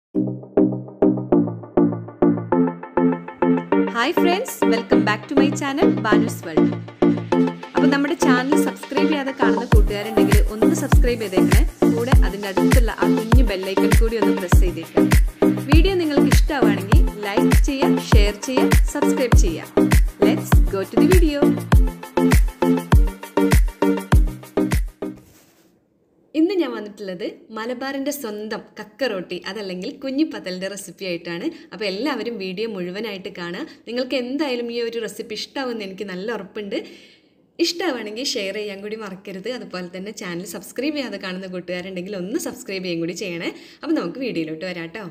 hi friends welcome back to my channel Banus world അപ്പോൾ നമ്മുടെ channel subscribe ചെയ്യാതെ കാണുന്ന കൂട്ടുകാരുണ്ടെങ്കിൽ ഒന്ന് സബ്സ്ക്രൈബ് ചെയ്തേക്കണേ കൂടെ അതിൻ്റെ അടുത്തുള്ള ആ കുഞ്ഞു ബെല്ലൈക്കൺ കൂടി ഒന്ന് പ്രസ് ചെയ്തേക്കാം വീഡിയോ നിങ്ങൾക്ക് ഇഷ്ടമാണെങ്കിൽ ലൈക്ക് ചെയ്യാം ഷെയർ ചെയ്യാം സബ്സ്ക്രൈബ് ചെയ്യാം let's go to the video ഇന്ന് ഞാൻ വന്നിട്ടുള്ളത് മലബാറിൻ്റെ സ്വന്തം കക്ക റൊട്ടി അതല്ലെങ്കിൽ കുഞ്ഞിപ്പത്തലിൻ്റെ റെസിപ്പി ആയിട്ടാണ് അപ്പോൾ എല്ലാവരും വീഡിയോ മുഴുവനായിട്ട് കാണുക നിങ്ങൾക്ക് എന്തായാലും ഈ ഒരു റെസിപ്പി ഇഷ്ടമാവുമെന്ന് എനിക്ക് നല്ല ഉറപ്പുണ്ട് ഇഷ്ടമാണെങ്കിൽ ഷെയർ ചെയ്യാൻ കൂടി മറക്കരുത് അതുപോലെ തന്നെ ചാനൽ സബ്സ്ക്രൈബ് ചെയ്യാതെ കാണുന്ന കൂട്ടുകാരുണ്ടെങ്കിൽ ഒന്ന് സബ്സ്ക്രൈബ് ചെയ്യാൻ കൂടി ചെയ്യണേ അപ്പോൾ നമുക്ക് വീഡിയോയിലോട്ട് വരാം കേട്ടോ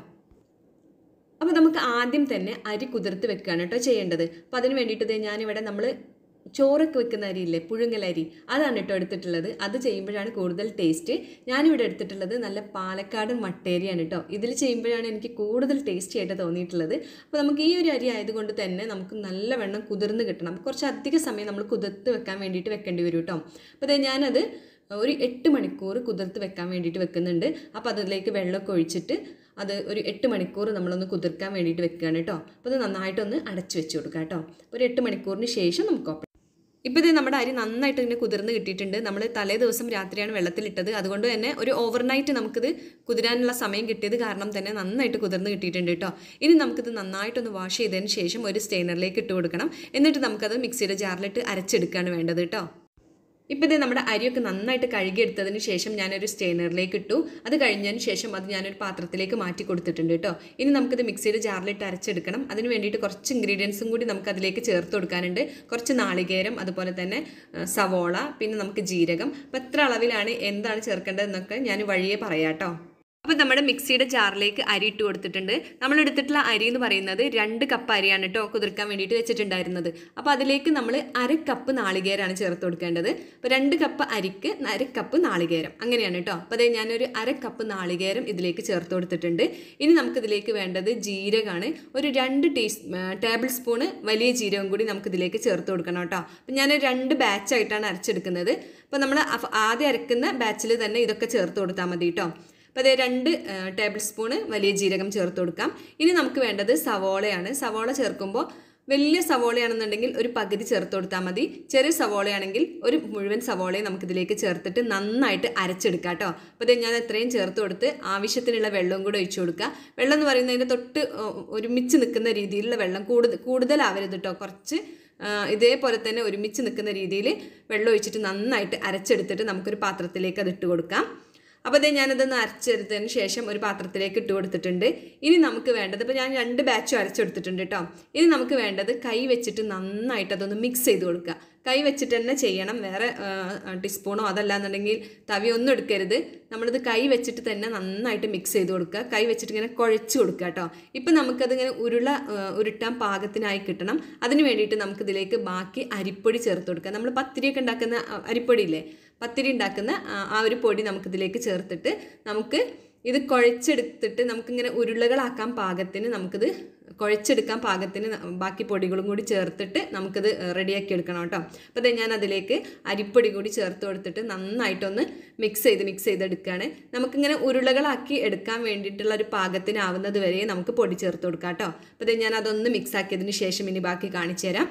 അപ്പോൾ നമുക്ക് ആദ്യം തന്നെ അരി കുതിർത്ത് വെക്കുകയാണ് കേട്ടോ ചെയ്യേണ്ടത് അപ്പോൾ അതിന് വേണ്ടിയിട്ട് ഞാനിവിടെ നമ്മൾ ചോറൊക്കെ വെക്കുന്ന അരിയില്ലേ പുഴുങ്ങലരി അതാണ് കേട്ടോ എടുത്തിട്ടുള്ളത് അത് ചെയ്യുമ്പോഴാണ് കൂടുതൽ ടേസ്റ്റ് ഞാനിവിടെ എടുത്തിട്ടുള്ളത് നല്ല പാലക്കാട് മട്ടേരിയാണ് കേട്ടോ ഇതിൽ ചെയ്യുമ്പോഴാണ് എനിക്ക് കൂടുതൽ ടേസ്റ്റി ആയിട്ട് തോന്നിയിട്ടുള്ളത് അപ്പോൾ നമുക്ക് ഈ ഒരു അരി ആയതുകൊണ്ട് തന്നെ നമുക്ക് നല്ല വെണ്ണം കുതിർന്ന് കിട്ടണം കുറച്ച് അധിക സമയം നമ്മൾ കുതിർത്ത് വെക്കാൻ വേണ്ടിയിട്ട് വെക്കേണ്ടി വരും കേട്ടോ അപ്പോൾ അതെ ഞാനത് ഒരു എട്ട് മണിക്കൂർ കുതിർത്ത് വെക്കാൻ വേണ്ടിയിട്ട് വെക്കുന്നുണ്ട് അപ്പോൾ അതിലേക്ക് വെള്ളമൊക്കെ ഒഴിച്ചിട്ട് അത് ഒരു എട്ട് മണിക്കൂർ നമ്മളൊന്ന് കുതിർക്കാൻ വേണ്ടിയിട്ട് വെക്കുകയാണ് കേട്ടോ അപ്പോൾ അത് നന്നായിട്ടൊന്ന് അടച്ചു വെച്ച് കൊടുക്കുക കേട്ടോ ഒരു എട്ട് മണിക്കൂറിന് ശേഷം നമുക്ക് ഓപ്പൺ ഇപ്പോൾ ഇത് നമ്മുടെ അരി നന്നായിട്ട് ഇങ്ങനെ കുതിർന്ന് കിട്ടിയിട്ടുണ്ട് നമ്മൾ തലേ ദിവസം രാത്രിയാണ് വെള്ളത്തിലിട്ടത് അതുകൊണ്ട് തന്നെ ഒരു ഓവർനൈറ്റ് നമുക്കിത് കുതിരാനുള്ള സമയം കിട്ടിയത് കാരണം തന്നെ നന്നായിട്ട് കുതിർന്ന് കിട്ടിയിട്ടുണ്ട് കേട്ടോ ഇനി നമുക്കിത് നന്നായിട്ടൊന്ന് വാഷ് ചെയ്തതിന് ശേഷം ഒരു സ്റ്റെയിനറിലേക്ക് ഇട്ട് കൊടുക്കണം എന്നിട്ട് നമുക്കത് മിക്സിയുടെ ജാറിലിട്ട് അരച്ചെടുക്കുകയാണ് വേണ്ടത് കേട്ടോ ഇപ്പോൾ ഇത് നമ്മുടെ അരിയൊക്കെ നന്നായിട്ട് കഴുകിയെടുത്തതിന് ശേഷം ഞാനൊരു സ്റ്റെയിനറിലേക്ക് ഇട്ടു അത് കഴിഞ്ഞതിന് ശേഷം അത് ഞാനൊരു പാത്രത്തിലേക്ക് മാറ്റി കൊടുത്തിട്ടുണ്ട് കേട്ടോ ഇനി നമുക്കിത് മിക്സിയുടെ ജാറിലിട്ട് അരച്ചെടുക്കണം അതിന് വേണ്ടിയിട്ട് കുറച്ച് ഇൻഗ്രീഡിയൻസും കൂടി നമുക്ക് അതിലേക്ക് ചേർത്ത് കൊടുക്കാനുണ്ട് കുറച്ച് നാളികേരം അതുപോലെ തന്നെ സവോള പിന്നെ നമുക്ക് ജീരകം അപ്പോൾ എത്ര അളവിലാണ് എന്താണ് ചേർക്കേണ്ടതെന്നൊക്കെ ഞാൻ വഴിയെ പറയാം കേട്ടോ അപ്പോൾ നമ്മുടെ മിക്സിയുടെ ജാറിലേക്ക് അരി ഇട്ട് കൊടുത്തിട്ടുണ്ട് നമ്മൾ എടുത്തിട്ടുള്ള അരി എന്ന് പറയുന്നത് രണ്ട് കപ്പ് അരിയാണ് കേട്ടോ കുതിർക്കാൻ വേണ്ടിയിട്ട് വെച്ചിട്ടുണ്ടായിരുന്നത് അപ്പോൾ അതിലേക്ക് നമ്മൾ അര കപ്പ് നാളികേരമാണ് ചേർത്ത് കൊടുക്കേണ്ടത് അപ്പോൾ രണ്ട് കപ്പ് അരിക്ക് അര കപ്പ് നാളികേരം അങ്ങനെയാണ് കേട്ടോ അപ്പോൾ അതേ ഞാനൊരു അര കപ്പ് നാളികേരം ഇതിലേക്ക് ചേർത്ത് കൊടുത്തിട്ടുണ്ട് ഇനി നമുക്കിതിലേക്ക് വേണ്ടത് ജീരകമാണ് ഒരു രണ്ട് ടീ ടേബിൾ സ്പൂണ് വലിയ ജീരകം കൂടി നമുക്കിതിലേക്ക് ചേർത്ത് കൊടുക്കണം കേട്ടോ അപ്പോൾ ഞാൻ രണ്ട് ബാച്ചായിട്ടാണ് അരച്ചെടുക്കുന്നത് അപ്പോൾ നമ്മൾ ആദ്യം അരക്കുന്ന ബാച്ചിൽ തന്നെ ഇതൊക്കെ ചേർത്ത് കൊടുത്താൽ മതി കേട്ടോ അപ്പോൾ അതേ രണ്ട് ടേബിൾ സ്പൂണ് വലിയ ജീരകം ചേർത്ത് കൊടുക്കാം ഇനി നമുക്ക് വേണ്ടത് സവോളയാണ് സവോള ചേർക്കുമ്പോൾ വലിയ സവോളയാണെന്നുണ്ടെങ്കിൽ ഒരു പകുതി ചേർത്ത് കൊടുത്താൽ മതി ചെറിയ സവോളയാണെങ്കിൽ ഒരു മുഴുവൻ സവോളയും നമുക്കിതിലേക്ക് ചേർത്തിട്ട് നന്നായിട്ട് അരച്ചെടുക്കാം കേട്ടോ അപ്പോൾ ഇത് ഞാൻ എത്രയും ചേർത്ത് കൊടുത്ത് ആവശ്യത്തിനുള്ള വെള്ളവും കൂടെ ഒഴിച്ചു കൊടുക്കുക വെള്ളം എന്ന് പറയുന്നതിൻ്റെ തൊട്ട് ഒരുമിച്ച് നിൽക്കുന്ന രീതിയിലുള്ള വെള്ളം കൂടുതൽ കൂടുതലാവരുത് കേട്ടോ കുറച്ച് ഇതേപോലെ തന്നെ ഒരുമിച്ച് നിൽക്കുന്ന രീതിയിൽ വെള്ളം ഒഴിച്ചിട്ട് നന്നായിട്ട് അരച്ചെടുത്തിട്ട് നമുക്കൊരു പാത്രത്തിലേക്ക് അത് ഇട്ട് കൊടുക്കാം അപ്പോൾ അതേ ഞാനതൊന്ന് അരച്ചെടുത്തതിന് ശേഷം ഒരു പാത്രത്തിലേക്ക് ഇട്ട് കൊടുത്തിട്ടുണ്ട് ഇനി നമുക്ക് വേണ്ടത് ഇപ്പോൾ ഞാൻ രണ്ട് ബാച്ചും അരച്ചെടുത്തിട്ടുണ്ട് കേട്ടോ ഇനി നമുക്ക് വേണ്ടത് കൈ വെച്ചിട്ട് നന്നായിട്ട് അതൊന്ന് മിക്സ് ചെയ്ത് കൊടുക്കുക കൈ വെച്ചിട്ട് തന്നെ ചെയ്യണം വേറെ ടീസ്പൂണോ അതല്ലാന്നുണ്ടെങ്കിൽ തവി ഒന്നും എടുക്കരുത് നമ്മളിത് കൈ വെച്ചിട്ട് തന്നെ നന്നായിട്ട് മിക്സ് ചെയ്ത് കൊടുക്കുക കൈ വെച്ചിട്ട് ഇങ്ങനെ കുഴച്ച് കൊടുക്കുക കേട്ടോ ഇപ്പം നമുക്കതിങ്ങനെ ഉരുള ഉരുട്ടാൻ പാകത്തിനായി കിട്ടണം അതിന് വേണ്ടിയിട്ട് നമുക്കിതിലേക്ക് ബാക്കി അരിപ്പൊടി ചേർത്ത് കൊടുക്കുക നമ്മൾ പത്തിരിയൊക്കെ ഉണ്ടാക്കുന്ന അരിപ്പൊടി ഇല്ലേ പത്തിരി ഉണ്ടാക്കുന്ന ആ ഒരു പൊടി നമുക്കിതിലേക്ക് ചേർത്തിട്ട് നമുക്ക് ഇത് കുഴച്ചെടുത്തിട്ട് നമുക്കിങ്ങനെ ഉരുളകളാക്കാൻ പാകത്തിന് നമുക്കിത് കുഴച്ചെടുക്കാൻ പാകത്തിന് ബാക്കി പൊടികളും കൂടി ചേർത്തിട്ട് നമുക്കിത് റെഡിയാക്കി എടുക്കണം കേട്ടോ അപ്പോൾ അതെ ഞാൻ അതിലേക്ക് അരിപ്പൊടി കൂടി ചേർത്ത് കൊടുത്തിട്ട് നന്നായിട്ടൊന്ന് മിക്സ് ചെയ്ത് മിക്സ് ചെയ്തെടുക്കുകയാണ് നമുക്കിങ്ങനെ ഉരുളകളാക്കി എടുക്കാൻ വേണ്ടിയിട്ടുള്ള ഒരു പാകത്തിനാവുന്നത് വരെ നമുക്ക് പൊടി ചേർത്ത് കൊടുക്കാം കേട്ടോ അപ്പോൾ അതെ ഞാൻ അതൊന്ന് മിക്സ് ആക്കിയതിന് ശേഷം ഇനി ബാക്കി കാണിച്ചു തരാം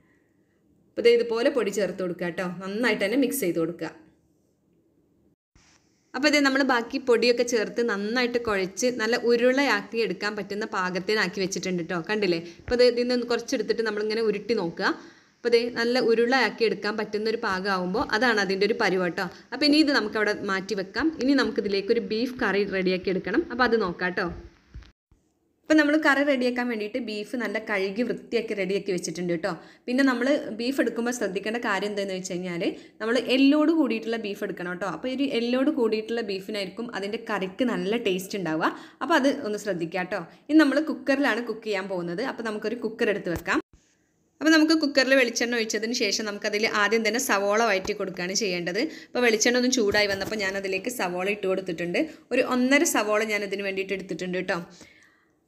അപ്പോൾ ഇതുപോലെ പൊടി ചേർത്ത് കൊടുക്കുക കേട്ടോ നന്നായിട്ട് തന്നെ മിക്സ് ചെയ്ത് കൊടുക്കുക അപ്പോൾ ഇത് നമ്മൾ ബാക്കി പൊടിയൊക്കെ ചേർത്ത് നന്നായിട്ട് കുഴച്ച് നല്ല ഉരുളയാക്കി എടുക്കാൻ പറ്റുന്ന പാകത്തിനാക്കി വെച്ചിട്ടുണ്ട് കേട്ടോ കണ്ടില്ലേ അപ്പോൾ ഇത് ഇതിൽ നിന്ന് കുറച്ചെടുത്തിട്ട് നമ്മളിങ്ങനെ ഉരുട്ടി നോക്കുക അപ്പോൾ ഇത് നല്ല ഉരുളയാക്കി എടുക്കാൻ പറ്റുന്ന ഒരു പാകമാകുമ്പോൾ അതാണ് അതിൻ്റെ ഒരു പരിവട്ടോ അപ്പോൾ ഇനി ഇത് നമുക്കവിടെ മാറ്റി വെക്കാം ഇനി നമുക്കിതിലേക്ക് ഒരു ബീഫ് കറി റെഡിയാക്കി എടുക്കണം അപ്പോൾ അത് നോക്കാം കേട്ടോ ഇപ്പം നമ്മൾ കറി റെഡിയാക്കാൻ വേണ്ടിയിട്ട് ബീഫ് നല്ല കഴുകി വൃത്തിയാക്കി റെഡിയാക്കി വെച്ചിട്ടുണ്ട് കേട്ടോ പിന്നെ നമ്മൾ ബീഫ് എടുക്കുമ്പോൾ ശ്രദ്ധിക്കേണ്ട കാര്യം എന്താണെന്ന് വെച്ച് കഴിഞ്ഞാൽ നമ്മൾ എല്ലോട് കൂടിയിട്ടുള്ള ബീഫ് എടുക്കണം കേട്ടോ അപ്പോൾ ഒരു എല്ലോട് കൂടിയിട്ടുള്ള ബീഫിനായിരിക്കും അതിൻ്റെ കറിക്ക് നല്ല ടേസ്റ്റ് ഉണ്ടാവുക അപ്പോൾ അത് ഒന്ന് ശ്രദ്ധിക്കുക കേട്ടോ ഇനി നമ്മൾ കുക്കറിലാണ് കുക്ക് ചെയ്യാൻ പോകുന്നത് അപ്പോൾ നമുക്കൊരു കുക്കർ എടുത്ത് വെക്കാം അപ്പോൾ നമുക്ക് കുക്കറിൽ വെളിച്ചെണ്ണ ഒഴിച്ചതിന് ശേഷം നമുക്കതിൽ ആദ്യം തന്നെ സവോള വഴറ്റി കൊടുക്കുകയാണ് ചെയ്യേണ്ടത് അപ്പോൾ വെളിച്ചെണ്ണ ഒന്ന് ചൂടായി വന്നപ്പോൾ ഞാൻ അതിലേക്ക് സവോള ഇട്ട് കൊടുത്തിട്ടുണ്ട് ഒരു ഒന്നര സവോള ഞാൻ ഇതിന് വേണ്ടിയിട്ട് എടുത്തിട്ടുണ്ട് കേട്ടോ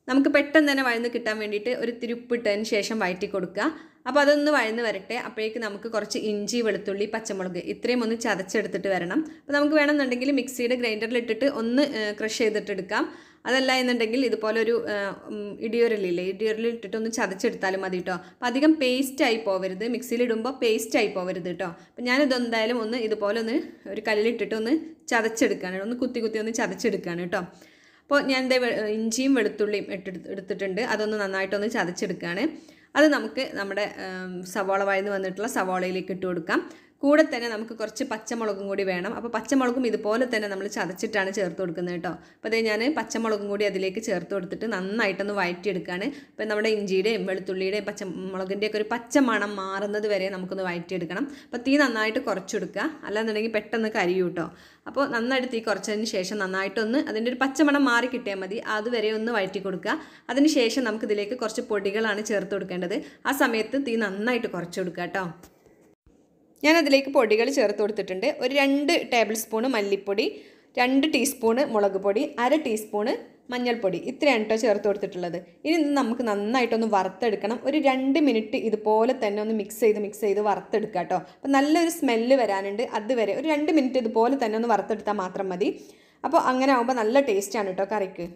നമുക്ക് പെട്ടെന്ന് തന്നെ വഴന്ന് കിട്ടാൻ വേണ്ടിയിട്ട് ഒരു തിരുപ്പിട്ടതിന് ശേഷം വഴറ്റി കൊടുക്കുക അപ്പോൾ അതൊന്ന് വഴന്ന് വരട്ടെ അപ്പോഴേക്ക് നമുക്ക് കുറച്ച് ഇഞ്ചി വെളുത്തുള്ളി പച്ചമുളക് ഇത്രയും ഒന്ന് ചതച്ചെടുത്തിട്ട് വരണം അപ്പോൾ നമുക്ക് വേണമെന്നുണ്ടെങ്കിൽ മിക്സിയുടെ ഗ്രൈൻഡറിൽ ഇട്ടിട്ട് ഒന്ന് ക്രഷ് ചെയ്തിട്ട് എടുക്കാം അതല്ല എന്നുണ്ടെങ്കിൽ ഇതുപോലെ ഒരു ഇടിയോരലില്ലേ ഇടിയോരലിൽ ഇട്ടിട്ട് ഒന്ന് ചതച്ചെടുത്താലും മതി കേട്ടോ അപ്പോൾ അധികം പേസ്റ്റ് ആയി പോവരുത് മിക്സിയിൽ ഇടുമ്പോൾ പേസ്റ്റ് ആയി പോവരുത് കേട്ടോ അപ്പോൾ ഞാനിത് എന്തായാലും ഒന്ന് ഇതുപോലെ ഒന്ന് ഒരു കല്ലിലിട്ടിട്ട് ഒന്ന് ചതച്ചെടുക്കുകയാണ് ഒന്ന് കുത്തി കുത്തി ഒന്ന് ചതച്ചെടുക്കുകയാണ് കേട്ടോ അപ്പോൾ ഞാൻ എന്താ ഇഞ്ചിയും വെളുത്തുള്ളിയും ഇട്ടെടുത്ത് എടുത്തിട്ടുണ്ട് അതൊന്ന് നന്നായിട്ടൊന്ന് ചതച്ചെടുക്കുകയാണ് അത് നമുക്ക് നമ്മുടെ സവാള വഴന്ന് വന്നിട്ടുള്ള സവാളയിലേക്ക് ഇട്ട് കൊടുക്കാം കൂടെ തന്നെ നമുക്ക് കുറച്ച് പച്ചമുളകും കൂടി വേണം അപ്പോൾ പച്ചമുളകും ഇതുപോലെ തന്നെ നമ്മൾ ചതച്ചിട്ടാണ് ചേർത്ത് കൊടുക്കുന്നത് കേട്ടോ അപ്പോൾ അതേ ഞാൻ പച്ചമുളകും കൂടി അതിലേക്ക് ചേർത്ത് കൊടുത്തിട്ട് നന്നായിട്ടൊന്ന് വഴറ്റിയെടുക്കുകയാണ് അപ്പോൾ നമ്മുടെ ഇഞ്ചിയുടെയും വെളുത്തുള്ളിയുടെയും പച്ചമുളകിൻ്റെയൊക്കെ ഒരു പച്ച മണം മാറുന്നത് വരെ നമുക്കൊന്ന് വഴറ്റിയെടുക്കണം അപ്പോൾ തീ നന്നായിട്ട് കുറച്ചെടുക്കുക അല്ലാന്നുണ്ടെങ്കിൽ പെട്ടെന്ന് കരിയും കേട്ടോ അപ്പോൾ നന്നായിട്ട് തീ കുറച്ചതിന് ശേഷം നന്നായിട്ടൊന്ന് അതിൻ്റെ ഒരു പച്ചമണം മാറി കിട്ടിയാൽ മതി അതുവരെ ഒന്ന് വഴറ്റി കൊടുക്കുക അതിന് ശേഷം നമുക്കിതിലേക്ക് കുറച്ച് പൊടികളാണ് ചേർത്ത് കൊടുക്കേണ്ടത് ആ സമയത്ത് തീ നന്നായിട്ട് കുറച്ച് കൊടുക്കുക കേട്ടോ ഞാൻ അതിലേക്ക് പൊടികൾ ചേർത്ത് കൊടുത്തിട്ടുണ്ട് ഒരു രണ്ട് ടേബിൾ സ്പൂണ് മല്ലിപ്പൊടി രണ്ട് ടീസ്പൂണ് മുളക് പൊടി അര ടീസ്പൂണ് മഞ്ഞൾപ്പൊടി ഇത്രയാണ് കേട്ടോ ചേർത്ത് കൊടുത്തിട്ടുള്ളത് ഇനി ഇത് നമുക്ക് നന്നായിട്ടൊന്ന് വറുത്തെടുക്കണം ഒരു രണ്ട് മിനിറ്റ് ഇതുപോലെ തന്നെ ഒന്ന് മിക്സ് ചെയ്ത് മിക്സ് ചെയ്ത് വറുത്തെടുക്കുക കേട്ടോ അപ്പോൾ നല്ലൊരു സ്മെല്ല് വരാനുണ്ട് അതുവരെ ഒരു രണ്ട് മിനിറ്റ് ഇതുപോലെ തന്നെ ഒന്ന് വറുത്തെടുത്താൽ മാത്രം മതി അപ്പോൾ അങ്ങനെ ആകുമ്പോൾ നല്ല ടേസ്റ്റാണ് കേട്ടോ കറിക്ക്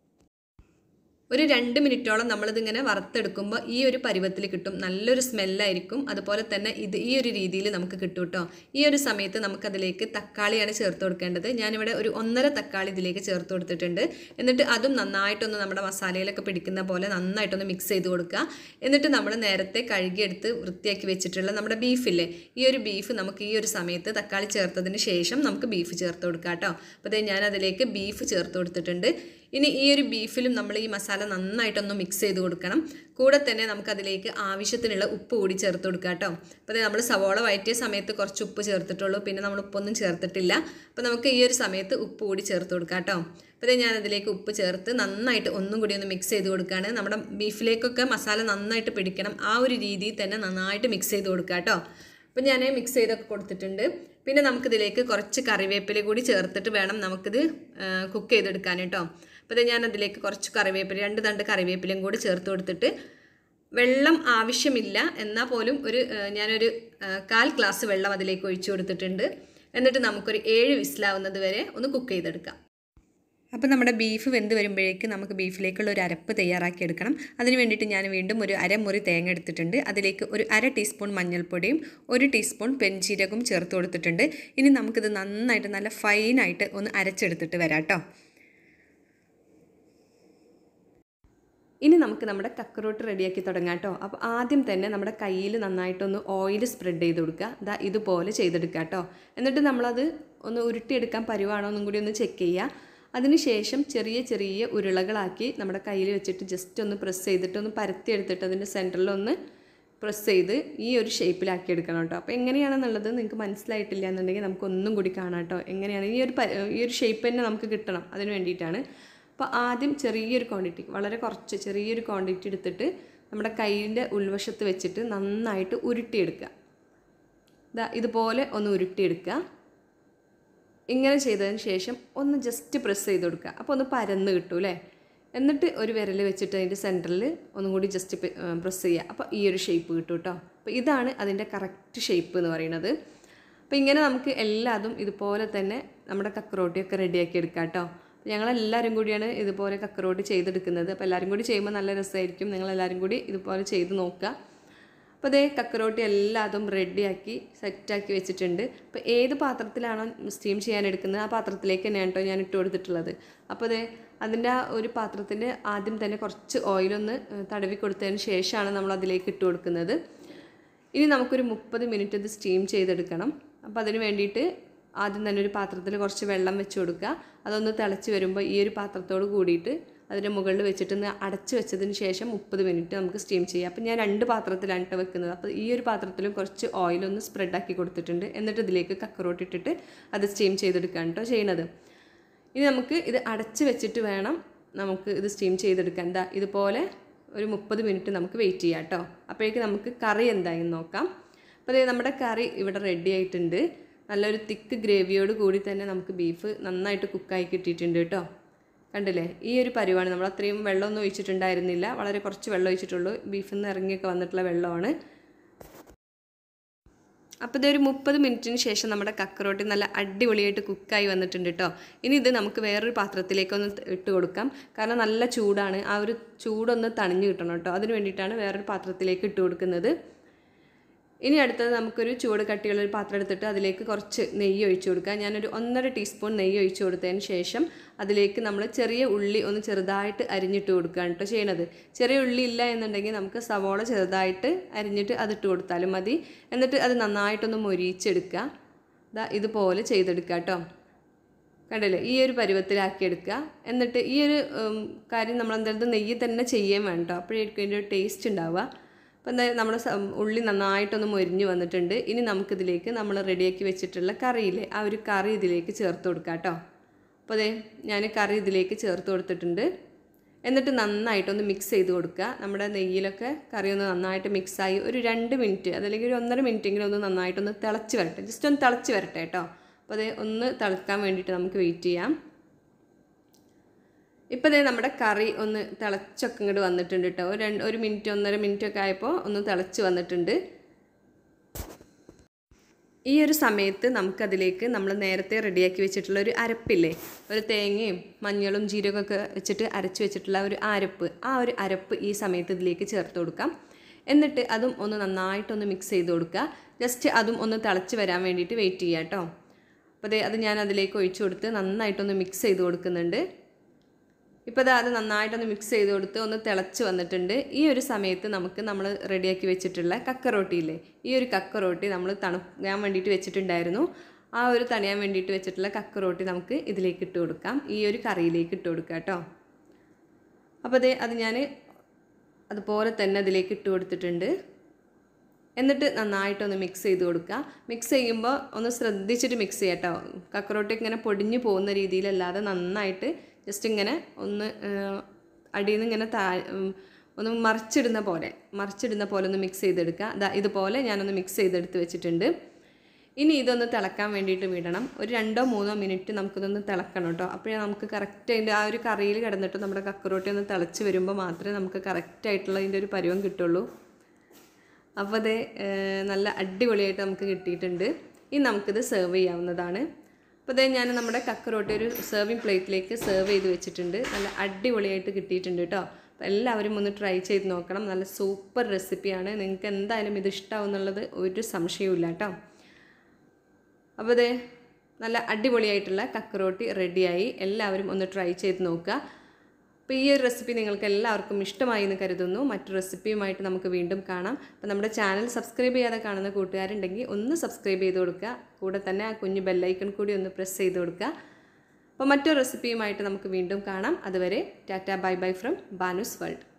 ഒരു രണ്ട് മിനിറ്റോളം നമ്മളിതിങ്ങനെ വറുത്തെടുക്കുമ്പോൾ ഈ ഒരു പരുവത്തിൽ കിട്ടും നല്ലൊരു സ്മെല്ലായിരിക്കും അതുപോലെ തന്നെ ഇത് ഈ ഒരു രീതിയിൽ നമുക്ക് കിട്ടും കേട്ടോ ഈ ഒരു സമയത്ത് നമുക്കതിലേക്ക് തക്കാളിയാണ് ചേർത്ത് കൊടുക്കേണ്ടത് ഞാനിവിടെ ഒരു ഒന്നര തക്കാളി ഇതിലേക്ക് ചേർത്ത് കൊടുത്തിട്ടുണ്ട് എന്നിട്ട് അതും നന്നായിട്ടൊന്ന് നമ്മുടെ മസാലയിലൊക്കെ പിടിക്കുന്ന പോലെ നന്നായിട്ടൊന്ന് മിക്സ് ചെയ്ത് കൊടുക്കുക എന്നിട്ട് നമ്മൾ നേരത്തെ കഴുകിയെടുത്ത് വൃത്തിയാക്കി വെച്ചിട്ടുള്ള നമ്മുടെ ബീഫില്ലേ ഈ ഒരു ബീഫ് നമുക്ക് ഈ ഒരു സമയത്ത് തക്കാളി ചേർത്തതിന് ശേഷം നമുക്ക് ബീഫ് ചേർത്ത് കൊടുക്കാം കേട്ടോ അപ്പോൾ ഞാൻ അതിലേക്ക് ബീഫ് ചേർത്ത് കൊടുത്തിട്ടുണ്ട് ഇനി ഈ ഒരു ബീഫിലും നമ്മൾ ഈ മസാല നന്നായിട്ടൊന്ന് മിക്സ് ചെയ്ത് കൊടുക്കണം കൂടെ തന്നെ നമുക്കതിലേക്ക് ആവശ്യത്തിനുള്ള ഉപ്പ് കൂടി ചേർത്ത് കൊടുക്കുക കേട്ടോ അപ്പോൾ നമ്മൾ സവോള വയറ്റിയ സമയത്ത് കുറച്ച് ഉപ്പ് ചേർത്തിട്ടുള്ളൂ പിന്നെ നമ്മൾ ഉപ്പൊന്നും ചേർത്തിട്ടില്ല അപ്പോൾ നമുക്ക് ഈ ഒരു സമയത്ത് ഉപ്പ് കൂടി ചേർത്ത് കൊടുക്കാം കേട്ടോ അപ്പോൾ ഞാൻ അതിലേക്ക് ഉപ്പ് ചേർത്ത് നന്നായിട്ട് ഒന്നും കൂടി ഒന്ന് മിക്സ് ചെയ്ത് കൊടുക്കുകയാണ് നമ്മുടെ ബീഫിലേക്കൊക്കെ മസാല നന്നായിട്ട് പിടിക്കണം ആ ഒരു രീതിയിൽ തന്നെ നന്നായിട്ട് മിക്സ് ചെയ്ത് കൊടുക്കുക കേട്ടോ അപ്പോൾ ഞാൻ മിക്സ് ചെയ്തൊക്കെ കൊടുത്തിട്ടുണ്ട് പിന്നെ നമുക്കിതിലേക്ക് കുറച്ച് കറിവേപ്പില കൂടി ചേർത്തിട്ട് വേണം നമുക്കിത് കുക്ക് ചെയ്തെടുക്കാൻ കേട്ടോ അപ്പോൾ ഇത് ഞാൻ അതിലേക്ക് കുറച്ച് കറിവേപ്പില രണ്ട് തണ്ട് കറിവേപ്പിലയും കൂടി ചേർത്ത് കൊടുത്തിട്ട് വെള്ളം ആവശ്യമില്ല എന്നാൽ പോലും ഒരു ഞാനൊരു കാൽ ഗ്ലാസ് വെള്ളം അതിലേക്ക് ഒഴിച്ചു കൊടുത്തിട്ടുണ്ട് എന്നിട്ട് നമുക്കൊരു ഏഴ് വിസിലാവുന്നത് വരെ ഒന്ന് കുക്ക് ചെയ്തെടുക്കാം അപ്പോൾ നമ്മുടെ ബീഫ് വെന്ത് വരുമ്പോഴേക്ക് നമുക്ക് ബീഫിലേക്കുള്ള ഒരു അരപ്പ് തയ്യാറാക്കി എടുക്കണം അതിന് വേണ്ടിയിട്ട് ഞാൻ വീണ്ടും ഒരു അരമുറി തേങ്ങ എടുത്തിട്ടുണ്ട് അതിലേക്ക് ഒരു അര ടീസ്പൂൺ മഞ്ഞൾപ്പൊടിയും ഒരു ടീസ്പൂൺ പെൻചീരകവും ചേർത്ത് കൊടുത്തിട്ടുണ്ട് ഇനി നമുക്കിത് നന്നായിട്ട് നല്ല ഫൈനായിട്ട് ഒന്ന് അരച്ചെടുത്തിട്ട് വരാം കേട്ടോ ഇനി നമുക്ക് നമ്മുടെ കക്കറോട്ട് റെഡിയാക്കി തുടങ്ങാം കേട്ടോ അപ്പോൾ ആദ്യം തന്നെ നമ്മുടെ കയ്യിൽ നന്നായിട്ടൊന്ന് ഓയിൽ സ്പ്രെഡ് ചെയ്ത് കൊടുക്കുക ഇതാ ഇതുപോലെ ചെയ്തെടുക്കുക കേട്ടോ എന്നിട്ട് നമ്മളത് ഒന്ന് ഉരുട്ടിയെടുക്കാൻ പരുവാണോ എന്നും കൂടി ഒന്ന് ചെക്ക് ചെയ്യുക അതിനുശേഷം ചെറിയ ചെറിയ ഉരുളകളാക്കി നമ്മുടെ കയ്യിൽ വെച്ചിട്ട് ജസ്റ്റ് ഒന്ന് പ്രസ് ചെയ്തിട്ട് ഒന്ന് പരത്തിയെടുത്തിട്ട് അതിൻ്റെ സെൻറ്ററിലൊന്ന് പ്രസ് ചെയ്ത് ഈ ഒരു ഷേപ്പിലാക്കി എടുക്കണം കേട്ടോ അപ്പോൾ എങ്ങനെയാണെന്നുള്ളത് നിങ്ങൾക്ക് മനസ്സിലായിട്ടില്ല എന്നുണ്ടെങ്കിൽ നമുക്ക് ഒന്നും കൂടി കാണാം കേട്ടോ എങ്ങനെയാണ് ഈ ഒരു ഈ ഒരു ഷേപ്പ് തന്നെ നമുക്ക് കിട്ടണം അതിന് വേണ്ടിയിട്ടാണ് അപ്പോൾ ആദ്യം ചെറിയൊരു ക്വാണ്ടിറ്റി വളരെ കുറച്ച് ചെറിയൊരു ക്വാണ്ടിറ്റി എടുത്തിട്ട് നമ്മുടെ കയ്യിൻ്റെ ഉൾവശത്ത് വെച്ചിട്ട് നന്നായിട്ട് ഉരുട്ടിയെടുക്കുക ഇതാ ഇതുപോലെ ഒന്ന് ഉരുട്ടിയെടുക്കുക ഇങ്ങനെ ചെയ്തതിന് ശേഷം ഒന്ന് ജസ്റ്റ് പ്രസ് ചെയ്ത് കൊടുക്കുക അപ്പോൾ ഒന്ന് പരന്ന് കിട്ടും അല്ലേ എന്നിട്ട് ഒരു വിരൽ വെച്ചിട്ട് അതിൻ്റെ സെൻറ്ററിൽ ഒന്നും കൂടി ജസ്റ്റ് പ്രസ് ചെയ്യുക അപ്പോൾ ഈ ഒരു ഷേപ്പ് കിട്ടും കേട്ടോ അപ്പോൾ ഇതാണ് അതിൻ്റെ കറക്റ്റ് ഷേപ്പ് എന്ന് പറയുന്നത് അപ്പോൾ ഇങ്ങനെ നമുക്ക് എല്ലാതും ഇതുപോലെ തന്നെ നമ്മുടെ കക്കറോട്ടിയൊക്കെ റെഡിയാക്കി എടുക്കാം കേട്ടോ ഞങ്ങളെല്ലാവരും കൂടിയാണ് ഇതുപോലെ കക്കറോട്ടി ചെയ്തെടുക്കുന്നത് അപ്പോൾ എല്ലാവരും കൂടി ചെയ്യുമ്പോൾ നല്ല രസമായിരിക്കും നിങ്ങളെല്ലാവരും കൂടി ഇതുപോലെ ചെയ്ത് നോക്കുക അപ്പോൾ അതേ കക്കറോട്ടി എല്ലാതും റെഡിയാക്കി സെറ്റാക്കി വെച്ചിട്ടുണ്ട് അപ്പോൾ ഏത് പാത്രത്തിലാണോ സ്റ്റീം ചെയ്യാൻ എടുക്കുന്നത് ആ പാത്രത്തിലേക്ക് തന്നെയാണ് കേട്ടോ ഞാൻ ഇട്ട് കൊടുത്തിട്ടുള്ളത് അപ്പോൾ അതേ അതിൻ്റെ ആ ഒരു പാത്രത്തിൻ്റെ ആദ്യം തന്നെ കുറച്ച് ഓയിലൊന്ന് തടവി കൊടുത്തതിന് ശേഷമാണ് നമ്മൾ അതിലേക്ക് ഇട്ട് കൊടുക്കുന്നത് ഇനി നമുക്കൊരു മുപ്പത് മിനിറ്റ് ഇത് സ്റ്റീം ചെയ്തെടുക്കണം അപ്പോൾ അതിന് വേണ്ടിയിട്ട് ആദ്യം തന്നെ ഒരു പാത്രത്തിൽ കുറച്ച് വെള്ളം വെച്ച് കൊടുക്കുക അതൊന്ന് തിളച്ച് വരുമ്പോൾ ഈ ഒരു പാത്രത്തോട് കൂടിയിട്ട് അതിൻ്റെ മുകളിൽ വെച്ചിട്ട് ഒന്ന് അടച്ച് വെച്ചതിന് ശേഷം മുപ്പത് മിനിറ്റ് നമുക്ക് സ്റ്റീം ചെയ്യാം അപ്പോൾ ഞാൻ രണ്ട് പാത്രത്തിലാണ് കേട്ടോ വെക്കുന്നത് അപ്പോൾ ഈ ഒരു പാത്രത്തിലും കുറച്ച് ഓയിലൊന്ന് സ്പ്രെഡാക്കി കൊടുത്തിട്ടുണ്ട് എന്നിട്ട് ഇതിലേക്ക് കക്കറോട്ട് ഇട്ടിട്ട് അത് സ്റ്റീം ചെയ്തെടുക്കാൻ കേട്ടോ ചെയ്യണത് ഇനി നമുക്ക് ഇത് അടച്ച് വെച്ചിട്ട് വേണം നമുക്ക് ഇത് സ്റ്റീം ചെയ്തെടുക്കാൻ എന്താ ഇതുപോലെ ഒരു മുപ്പത് മിനിറ്റ് നമുക്ക് വെയിറ്റ് ചെയ്യാം കേട്ടോ അപ്പോഴേക്ക് നമുക്ക് കറി എന്തായെന്ന് നോക്കാം അപ്പോൾ ദേ നമ്മുടെ കറി ഇവിടെ റെഡി ആയിട്ടുണ്ട് നല്ലൊരു തിക്ക് ഗ്രേവിയോട് കൂടി തന്നെ നമുക്ക് ബീഫ് നന്നായിട്ട് കുക്കായി കിട്ടിയിട്ടുണ്ട് കേട്ടോ കണ്ടില്ലേ ഈ ഒരു പരിവാണ് നമ്മൾ അത്രയും വെള്ളമൊന്നും ഒഴിച്ചിട്ടുണ്ടായിരുന്നില്ല വളരെ കുറച്ച് വെള്ളം ഒഴിച്ചിട്ടുള്ളൂ ബീഫിൽ നിന്ന് ഇറങ്ങിയൊക്കെ വന്നിട്ടുള്ള വെള്ളമാണ് അപ്പോൾ ഇതൊരു മുപ്പത് മിനിറ്റിന് ശേഷം നമ്മുടെ കക്കറോട്ടി നല്ല അടിപൊളിയായിട്ട് കുക്കായി വന്നിട്ടുണ്ട് കേട്ടോ ഇനി ഇത് നമുക്ക് വേറൊരു പാത്രത്തിലേക്കൊന്ന് ഇട്ട് കൊടുക്കാം കാരണം നല്ല ചൂടാണ് ആ ഒരു ചൂടൊന്ന് തണിഞ്ഞ് കിട്ടണം കേട്ടോ അതിന് വേണ്ടിയിട്ടാണ് വേറൊരു പാത്രത്തിലേക്ക് ഇട്ട് കൊടുക്കുന്നത് ഇനി അടുത്തത് നമുക്കൊരു ചൂട് കട്ടിയുള്ള ഒരു പാത്രം എടുത്തിട്ട് അതിലേക്ക് കുറച്ച് നെയ്യ് ഒഴിച്ചു കൊടുക്കുക ഞാനൊരു ഒന്നര ടീസ്പൂൺ നെയ്യ് ഒഴിച്ചു കൊടുത്തതിന് ശേഷം അതിലേക്ക് നമ്മൾ ചെറിയ ഉള്ളി ഒന്ന് ചെറുതായിട്ട് അരിഞ്ഞിട്ട് കൊടുക്കുകയാണ് കേട്ടോ ചെയ്യണത് ചെറിയ ഉള്ളി ഇല്ല എന്നുണ്ടെങ്കിൽ നമുക്ക് സവോള ചെറുതായിട്ട് അരിഞ്ഞിട്ട് അതിട്ട് കൊടുത്താലും മതി എന്നിട്ട് അത് നന്നായിട്ടൊന്ന് മൊരിയിച്ചെടുക്കുക ഇതാ ഇതുപോലെ ചെയ്തെടുക്കുക കേട്ടോ കണ്ടില്ലേ ഈ ഒരു പരുവത്തിലാക്കി എടുക്കുക എന്നിട്ട് ഈ ഒരു കാര്യം നമ്മൾ എന്തായാലും നെയ്യ് തന്നെ ചെയ്യാൻ വേണ്ട അപ്പോഴേക്കും അതിൻ്റെ ഒരു ടേസ്റ്റ് ഉണ്ടാവുക അപ്പോൾ എന്താ നമ്മുടെ ഉള്ളി നന്നായിട്ടൊന്ന് മൊരിഞ്ഞ് വന്നിട്ടുണ്ട് ഇനി നമുക്കിതിലേക്ക് നമ്മൾ റെഡിയാക്കി വെച്ചിട്ടുള്ള കറിയില്ലേ ആ ഒരു കറി ഇതിലേക്ക് ചേർത്ത് കൊടുക്കാം കേട്ടോ അപ്പോൾ അതെ ഞാൻ കറി ഇതിലേക്ക് ചേർത്ത് കൊടുത്തിട്ടുണ്ട് എന്നിട്ട് നന്നായിട്ടൊന്ന് മിക്സ് ചെയ്ത് കൊടുക്കുക നമ്മുടെ നെയ്യിലൊക്കെ കറി ഒന്ന് നന്നായിട്ട് മിക്സായി ഒരു രണ്ട് മിനിറ്റ് അതല്ലെങ്കിൽ ഒരു ഒന്നര മിനിറ്റെങ്കിലും ഒന്ന് നന്നായിട്ടൊന്ന് തിളച്ച് വരട്ടെ ജസ്റ്റ് ഒന്ന് തിളച്ച് വരട്ടെ കേട്ടോ അപ്പോൾ അത് ഒന്ന് തിളക്കാൻ വേണ്ടിയിട്ട് നമുക്ക് വെയിറ്റ് ചെയ്യാം ഇപ്പോൾ ദേ നമ്മുടെ കറി ഒന്ന് തിളച്ചൊക്കെ ഇങ്ങോട്ട് വന്നിട്ടുണ്ട് കേട്ടോ ഒരു രണ്ട് ഒരു മിനിറ്റ് ഒന്നര മിനിറ്റ് ഒക്കെ ആയപ്പോൾ ഒന്ന് തിളച്ച് വന്നിട്ടുണ്ട് ഈ ഒരു സമയത്ത് നമുക്കതിലേക്ക് നമ്മൾ നേരത്തെ റെഡിയാക്കി വെച്ചിട്ടുള്ള ഒരു അരപ്പില്ലേ ഒരു തേങ്ങയും മഞ്ഞളും ജീരകമൊക്കെ വെച്ചിട്ട് അരച്ച് വെച്ചിട്ടുള്ള ഒരു അരപ്പ് ആ ഒരു അരപ്പ് ഈ സമയത്ത് ഇതിലേക്ക് ചേർത്ത് കൊടുക്കാം എന്നിട്ട് അതും ഒന്ന് നന്നായിട്ടൊന്ന് മിക്സ് ചെയ്ത് കൊടുക്കുക ജസ്റ്റ് അതും ഒന്ന് തിളച്ച് വരാൻ വേണ്ടിയിട്ട് വെയിറ്റ് ചെയ്യാം കേട്ടോ അപ്പോൾ അതെ അത് ഞാൻ അതിലേക്ക് ഒഴിച്ചു കൊടുത്ത് നന്നായിട്ടൊന്ന് മിക്സ് ചെയ്ത് കൊടുക്കുന്നുണ്ട് ഇപ്പോൾ അത് നന്നായിട്ടൊന്ന് മിക്സ് ചെയ്ത് കൊടുത്ത് ഒന്ന് തിളച്ച് വന്നിട്ടുണ്ട് ഈ ഒരു സമയത്ത് നമുക്ക് നമ്മൾ റെഡിയാക്കി വെച്ചിട്ടുള്ള കക്കറോട്ടിയില്ലേ ഈ ഒരു കക്കറോട്ടി നമ്മൾ തണുക്കാൻ വേണ്ടിയിട്ട് വെച്ചിട്ടുണ്ടായിരുന്നു ആ ഒരു തണിയാൻ വേണ്ടിയിട്ട് വെച്ചിട്ടുള്ള കക്കറോട്ടി നമുക്ക് ഇതിലേക്ക് ഇട്ട് കൊടുക്കാം ഈ ഒരു കറിയിലേക്ക് ഇട്ട് കൊടുക്കാം കേട്ടോ അപ്പോൾ അതേ അത് ഞാൻ അതുപോലെ തന്നെ അതിലേക്ക് ഇട്ട് കൊടുത്തിട്ടുണ്ട് എന്നിട്ട് നന്നായിട്ടൊന്ന് മിക്സ് ചെയ്ത് കൊടുക്കുക മിക്സ് ചെയ്യുമ്പോൾ ഒന്ന് ശ്രദ്ധിച്ചിട്ട് മിക്സ് ചെയ്യാം കേട്ടോ കക്കറോട്ടി ഇങ്ങനെ പൊടിഞ്ഞു പോകുന്ന രീതിയിലല്ലാതെ നന്നായിട്ട് ജസ്റ്റ് ഇങ്ങനെ ഒന്ന് അടിയിൽ നിന്ന് ഇങ്ങനെ താ ഒന്ന് മറിച്ചിടുന്ന പോലെ മറിച്ചിടുന്ന പോലെ ഒന്ന് മിക്സ് ചെയ്തെടുക്കുക അതാ ഇതുപോലെ ഞാനൊന്ന് മിക്സ് ചെയ്തെടുത്ത് വെച്ചിട്ടുണ്ട് ഇനി ഇതൊന്ന് തിളക്കാൻ വേണ്ടിയിട്ട് വിടണം ഒരു രണ്ടോ മൂന്നോ മിനിറ്റ് നമുക്കിതൊന്ന് തിളക്കണം കേട്ടോ അപ്പോഴേ നമുക്ക് കറക്റ്റ് അതിൻ്റെ ആ ഒരു കറിയിൽ കിടന്നിട്ട് നമ്മുടെ കക്കറോട്ടി ഒന്ന് തിളച്ച് വരുമ്പോൾ മാത്രമേ നമുക്ക് കറക്റ്റായിട്ടുള്ള അതിൻ്റെ ഒരു പരുവം കിട്ടുള്ളൂ അപ്പോൾ അത് നല്ല അടിപൊളിയായിട്ട് നമുക്ക് കിട്ടിയിട്ടുണ്ട് ഇനി നമുക്കിത് സെർവ് ചെയ്യാവുന്നതാണ് അപ്പോൾ അതേ ഞാൻ നമ്മുടെ കക്കറോട്ടി ഒരു സെർവിങ് പ്ലേറ്റിലേക്ക് സെർവ് ചെയ്ത് വെച്ചിട്ടുണ്ട് നല്ല അടിപൊളിയായിട്ട് കിട്ടിയിട്ടുണ്ട് കേട്ടോ അപ്പോൾ എല്ലാവരും ഒന്ന് ട്രൈ ചെയ്ത് നോക്കണം നല്ല സൂപ്പർ റെസിപ്പിയാണ് നിങ്ങൾക്ക് എന്തായാലും ഇത് ഇഷ്ടമാവും എന്നുള്ളത് ഒരു സംശയവും കേട്ടോ അപ്പോൾ അതേ നല്ല അടിപൊളിയായിട്ടുള്ള കക്കറോട്ടി റെഡിയായി എല്ലാവരും ഒന്ന് ട്രൈ ചെയ്ത് നോക്കുക അപ്പോൾ ഈ ഒരു റെസിപ്പി നിങ്ങൾക്ക് എല്ലാവർക്കും ഇഷ്ടമായി എന്ന് കരുതുന്നു മറ്റു റെസിപ്പിയുമായിട്ട് നമുക്ക് വീണ്ടും കാണാം അപ്പോൾ നമ്മുടെ ചാനൽ സബ്സ്ക്രൈബ് ചെയ്യാതെ കാണുന്ന കൂട്ടുകാരുണ്ടെങ്കിൽ ഒന്ന് സബ്സ്ക്രൈബ് ചെയ്ത് കൊടുക്കുക കൂടെ തന്നെ ആ കുഞ്ഞു ബെല്ലൈക്കൺ കൂടി ഒന്ന് പ്രസ് ചെയ്ത് കൊടുക്കുക അപ്പോൾ മറ്റൊരു റെസിപ്പിയുമായിട്ട് നമുക്ക് വീണ്ടും കാണാം അതുവരെ ടാറ്റ bye bye from Banu's world